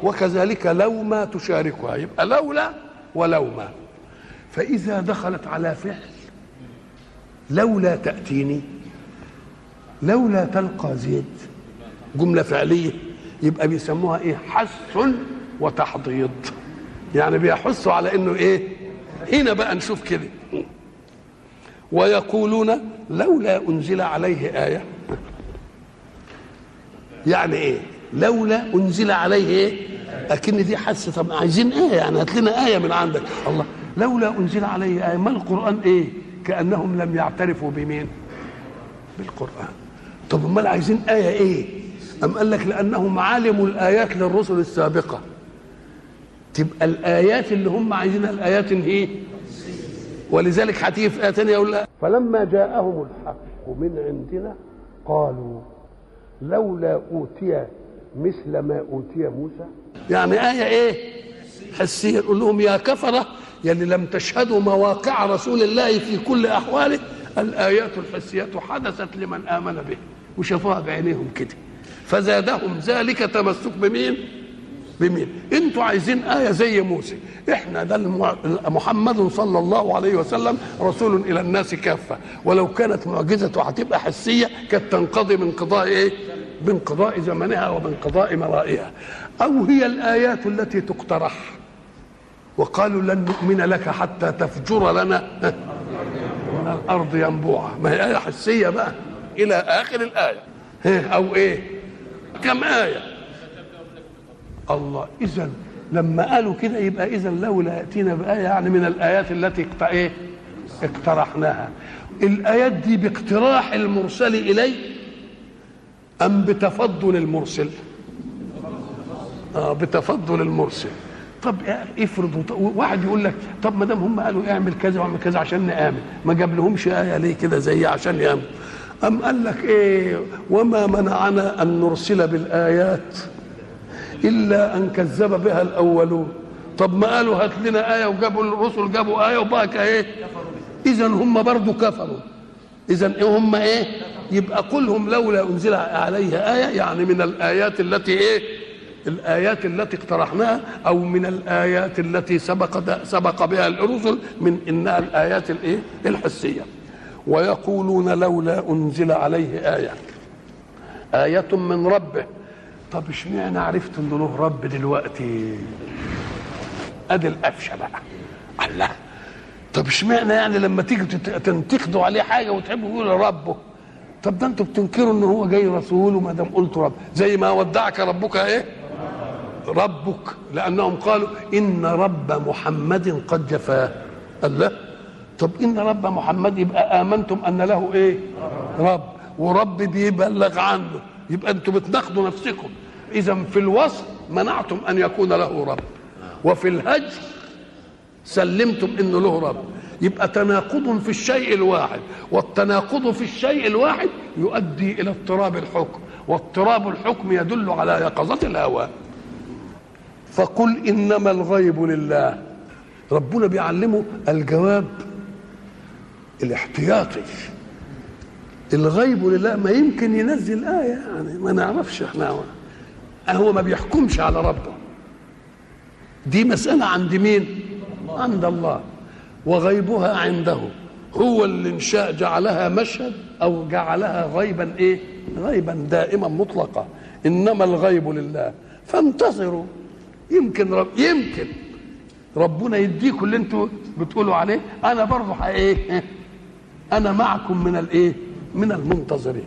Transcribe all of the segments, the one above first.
وكذلك لو ما تشاركها يبقى لولا ولو ما فإذا دخلت على فعل لولا تأتيني لولا تلقى زيد جملة فعلية يبقى بيسموها ايه حث وتحضيض يعني بيحثوا على انه ايه هنا بقى نشوف كده ويقولون لولا انزل عليه ايه يعني ايه لولا انزل عليه ايه اكن دي حس طب عايزين ايه يعني هات لنا ايه من عندك الله لولا انزل عليه ايه ما القران ايه كانهم لم يعترفوا بمين بالقران طب امال عايزين ايه ايه ام قال لك لانهم علموا الايات للرسل السابقه تبقى الايات اللي هم عايزينها الايات ايه ولذلك هتيجي في ايه ثانيه يقول لها فلما جاءهم الحق من عندنا قالوا لولا اوتي مثل ما اوتي موسى يعني ايه ايه حسيه يقول لهم يا كفره يلي لم تشهدوا مواقع رسول الله في كل احواله الايات الحسيه حدثت لمن امن به وشافوها بعينيهم كده فزادهم ذلك تمسك بمين بمين انتوا عايزين آية زي موسى احنا ده المع... محمد صلى الله عليه وسلم رسول الى الناس كافة ولو كانت معجزته هتبقى حسية كانت تنقضي من قضاء ايه بانقضاء زمنها وبانقضاء مرائها او هي الايات التي تقترح وقالوا لن نؤمن لك حتى تفجر لنا من الارض ينبوعا ما هي ايه حسيه بقى الى اخر الايه او ايه كم ايه الله اذا لما قالوا كده يبقى اذا لولا ياتينا بايه يعني من الايات التي اقت... ايه اقترحناها الايات دي باقتراح المرسل اليه ام بتفضل المرسل اه بتفضل المرسل طب افرض واحد يقول لك طب ما دام هم قالوا اعمل كذا واعمل كذا عشان نامن ما جاب لهمش ايه ليه كده زي عشان يامن ام قال لك ايه وما منعنا ان نرسل بالايات الا ان كذب بها الاولون طب ما قالوا هات لنا ايه وجابوا الرسل جابوا ايه وبقى ايه اذا هم برضو كفروا اذا إيه هم ايه يبقى قلهم لولا انزل عليه ايه يعني من الايات التي ايه الايات التي اقترحناها او من الايات التي سبق سبق بها الرسل من انها الايات الايه الحسيه ويقولون لولا انزل عليه ايه ايه من ربه طب اشمعنى عرفت انه له رب دلوقتي ادي القفشه بقى الله طب اشمعنى يعني لما تيجوا تنتقدوا عليه حاجه وتحبوا تقولوا ربه طب ده انتوا بتنكروا ان هو جاي رسول وما دام قلتوا رب زي ما ودعك ربك ايه ربك لانهم قالوا ان رب محمد قد جفاه الله طب ان رب محمد يبقى امنتم ان له ايه رب ورب بيبلغ عنه يبقى انتم بتناقضوا نفسكم اذا في الوصف منعتم ان يكون له رب وفي الهجر سلمتم انه له رب يبقى تناقض في الشيء الواحد والتناقض في الشيء الواحد يؤدي الى اضطراب الحكم واضطراب الحكم يدل على يقظة الهوى فقل انما الغيب لله ربنا بيعلمه الجواب الاحتياطي الغيب لله ما يمكن ينزل آية يعني ما نعرفش احنا هو ما بيحكمش على ربه دي مسألة عند مين عند الله وغيبها عنده هو اللي ان شاء جعلها مشهد او جعلها غيبا ايه غيبا دائما مطلقا انما الغيب لله فانتظروا يمكن رب يمكن ربنا يديكم اللي انتوا بتقولوا عليه انا برضه ايه انا معكم من الايه من المنتظرين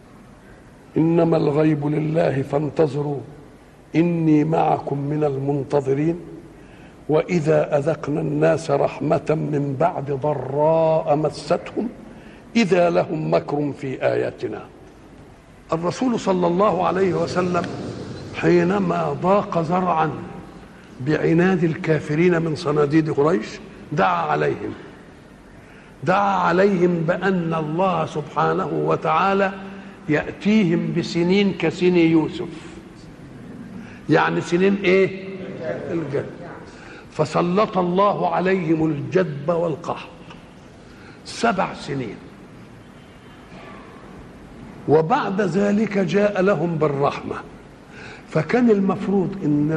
انما الغيب لله فانتظروا اني معكم من المنتظرين واذا اذقنا الناس رحمه من بعد ضراء مستهم اذا لهم مكر في اياتنا الرسول صلى الله عليه وسلم حينما ضاق زرعا بعناد الكافرين من صناديد قريش دعا عليهم دعا عليهم بان الله سبحانه وتعالى ياتيهم بسنين كسن يوسف يعني سنين ايه الجد فسلط الله عليهم الجدب والقحط سبع سنين وبعد ذلك جاء لهم بالرحمه فكان المفروض ان